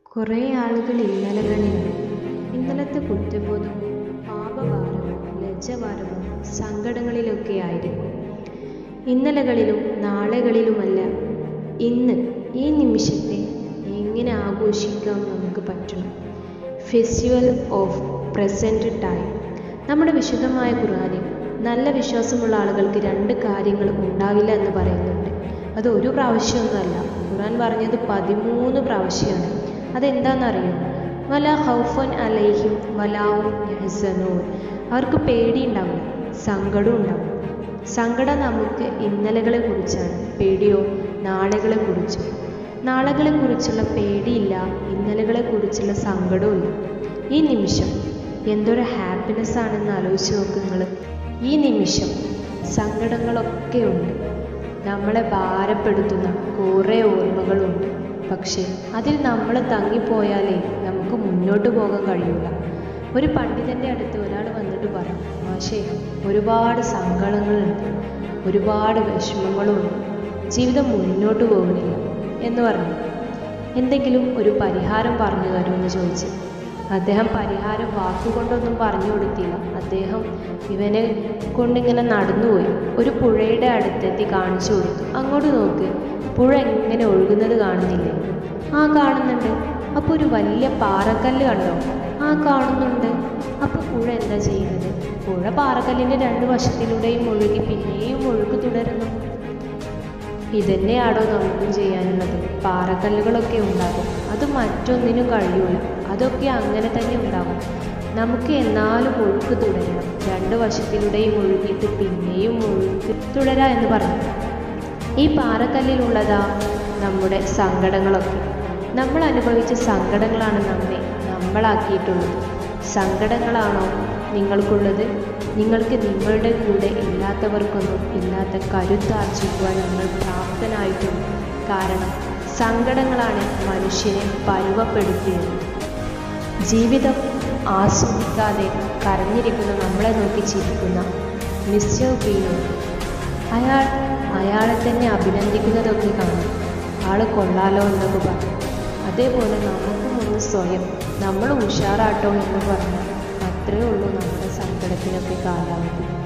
കുറേ ആളുകൾ ഇന്നലകളിലും ഇന്നലത്തെ കുറ്റബോധവും പാപഭാരവും ലജ്ജഭാരവും സങ്കടങ്ങളിലൊക്കെ ആയിരിക്കും ഇന്നലകളിലും നാളെകളിലുമല്ല ഇന്ന് ഈ നിമിഷത്തെ എങ്ങനെ ആഘോഷിക്കാം നമുക്ക് പറ്റണം ഫെസ്റ്റിവൽ ഓഫ് പ്രസൻറ്റ് ടൈം നമ്മുടെ വിശുദ്ധമായ ഖുർആനിൽ നല്ല വിശ്വാസമുള്ള ആളുകൾക്ക് രണ്ട് കാര്യങ്ങൾ ഉണ്ടാവില്ല എന്ന് പറയുന്നുണ്ട് അത് ഒരു പ്രാവശ്യമൊന്നുമല്ല ഖുർആൻ പറഞ്ഞത് പതിമൂന്ന് പ്രാവശ്യമാണ് അതെന്താണെന്നറിയോ വല ഹൗഫൻ അലൈഹിം വലാവും യഹ്സനൂൻ അവർക്ക് പേടിയുണ്ടാവും സങ്കടം ഉണ്ടാവും സങ്കടം നമുക്ക് ഇന്നലകളെ കുറിച്ചാണ് പേടിയോ നാളെകളെ കുറിച്ച് നാളെകളെ കുറിച്ചുള്ള പേടിയില്ല ഇന്നലകളെ കുറിച്ചുള്ള സങ്കടവും ഇല്ല ഈ നിമിഷം എന്തൊരു ഹാപ്പിനെസ് ആണെന്ന് ആലോചിച്ച് നോക്ക് നിങ്ങൾ ഈ നിമിഷം സങ്കടങ്ങളൊക്കെ ഉണ്ട് നമ്മളെ ഭാരപ്പെടുത്തുന്ന കുറേ ഓർമ്മകളുണ്ട് പക്ഷേ അതിൽ നമ്മൾ തങ്ങിപ്പോയാലേ നമുക്ക് മുന്നോട്ട് പോകാൻ കഴിയില്ല ഒരു പണ്ഡിതൻ്റെ അടുത്ത് ഒരാൾ വന്നിട്ട് പറഞ്ഞു മാഷേ ഒരുപാട് സങ്കടങ്ങളുണ്ട് ഒരുപാട് വിഷമങ്ങളുണ്ട് ജീവിതം മുന്നോട്ട് പോകുന്നില്ല എന്ന് പറഞ്ഞു എന്തെങ്കിലും ഒരു പരിഹാരം പറഞ്ഞു തരുമെന്ന് ചോദിച്ചു അദ്ദേഹം പരിഹാരം വാക്കുകൊണ്ടൊന്നും പറഞ്ഞു കൊടുത്തില്ല അദ്ദേഹം ഇവനെ കൊണ്ടിങ്ങനെ നടന്നുപോയി ഒരു പുഴയുടെ അടുത്തെത്തി കാണിച്ചു കൊടുത്തു അങ്ങോട്ട് നോക്ക് പുഴ എങ്ങനെ ഒഴുകുന്നത് കാണുന്നില്ലേ ആ കാണുന്നുണ്ട് അപ്പോൾ ഒരു വലിയ പാറക്കല്ല് കണ്ടോ ആ കാണുന്നുണ്ട് അപ്പോൾ പുഴ എന്താ ചെയ്യുന്നത് പുഴ പാറക്കല്ലിൻ്റെ രണ്ട് വശത്തിലൂടെയും ഒഴുകി പിന്നെയും ഒഴുക്ക് തുടരുന്നു ഇതന്നെയാണോ നമുക്കും ചെയ്യാനുള്ളത് പാറക്കല്ലുകളൊക്കെ ഉണ്ടാകും അത് മറ്റൊന്നിനും കഴിയൂല അതൊക്കെ അങ്ങനെ തന്നെ ഉണ്ടാകും നമുക്ക് എന്നാലും ഒഴുക്ക് തുടരണം രണ്ട് വശത്തിലൂടെയും ഒഴുകിയിട്ട് പിന്നെയും ഒഴുക്ക് തുടരാ എന്ന് പറഞ്ഞു ഈ പാറക്കല്ലിലുള്ളതാ നമ്മുടെ സങ്കടങ്ങളൊക്കെ നമ്മൾ അനുഭവിച്ച സങ്കടങ്ങളാണ് നമ്മെ നമ്മളാക്കിയിട്ടുള്ളത് സങ്കടങ്ങളാണോ നിങ്ങൾക്കുള്ളത് നിങ്ങൾക്ക് നിങ്ങളുടെ കൂടെ ഇല്ലാത്തവർക്കൊന്നും ഇല്ലാത്ത കരുത്താർജിക്കുവാൻ നിങ്ങൾ പ്രാപ്തനായിട്ടുണ്ട് കാരണം സങ്കടങ്ങളാണ് മനുഷ്യനെ പരുവപ്പെടുത്തിയത് ജീവിതം ആസ്വദിക്കാതെ കരഞ്ഞിരിക്കുന്ന നമ്മളെ നോക്കി ചിരിക്കുന്ന മിസ്റ്റർ പീനോ അയാൾ അയാളെ തന്നെ അഭിനന്ദിക്കുന്നതൊക്കെ കാണും ആൾ കൊള്ളാലോ എന്നൊക്കെ പറഞ്ഞു അതേപോലെ നമുക്കും ഒന്ന് സ്വയം നമ്മൾ ഉഷാറാട്ടോ എന്ന് പറഞ്ഞാൽ അത്രയേ ഉള്ളൂ നമ്മുടെ സങ്കടത്തിനൊക്കെ കാലാവധി